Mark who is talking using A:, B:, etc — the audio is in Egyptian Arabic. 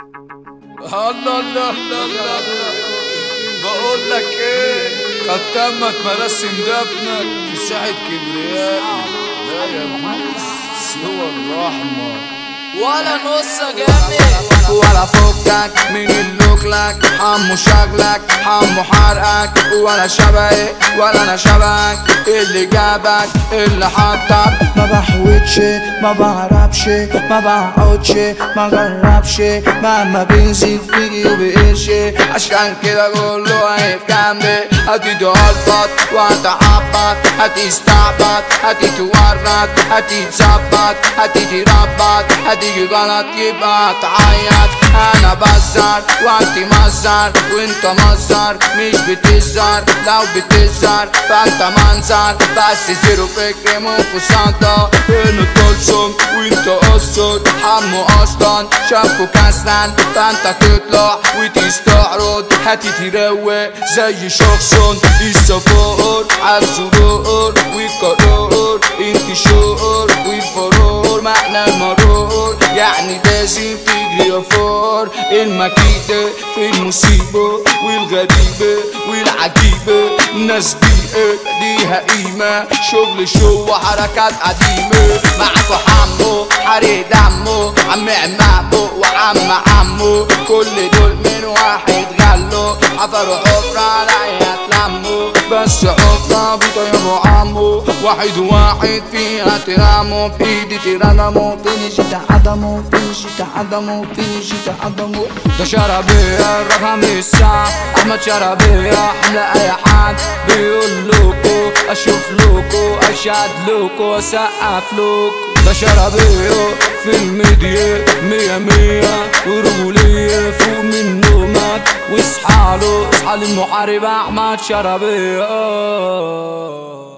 A: الله الله الله الله الله بقول لك ايه قد تمت مراسم دفنك في ساحة كبرياء لا يجوز سوى الرحمة
B: ولا نص جامد
C: ولا فكك من اللوكلك حمو شكلك حمو حرقك ولا شبهي ولا انا شبهك اللي جابك اللي حطك ما بحوتش ما بعرفش ما بقعدش ما جربش مهما بينزل فيجي وبقرش عشان كده كله واقف جنبي هتتهلبط وهتعبط هتستعبط هتتورط هتتظبط هتتربط هتيجي غلط يبقى هتعيط انا بزر وانت مزر وانت مزر مش بتزر لو بتزر فانت منظر بس زيرو فكر مو صدى هنا تلصم وانت قصر حمو اصلا شافه كسران فانت تطلع وتستعرض هتتروق زي شخص السفور عالزرور والقرار انت شعور والفرور معنى المرور يعني لازم تجري يا فار المكيدة في المصيبة والغريبة والعجيبة الناس بيئة ليها قيمة شغل شو وحركات قديمة معاكو حمو حريق دمه عم عمامو وعم عمو كل دول من واحد غلو حفروا حفرة لا يتلموا بس حفرة بيطيروا عمو واحد واحد فيها ترامو في ايدي ترنمو فينيش تعدمو فينيش تعدمو فينيش تعدمو ده شربية الرقم الساعة احمد شربية حملة اي حد بيقول لكو اشوف لكو اشهد لكو اسقف لكو ده شربية في الميديا مية مية ورجولية فوق من نومك واصحى له اصحى للمحارب احمد شربية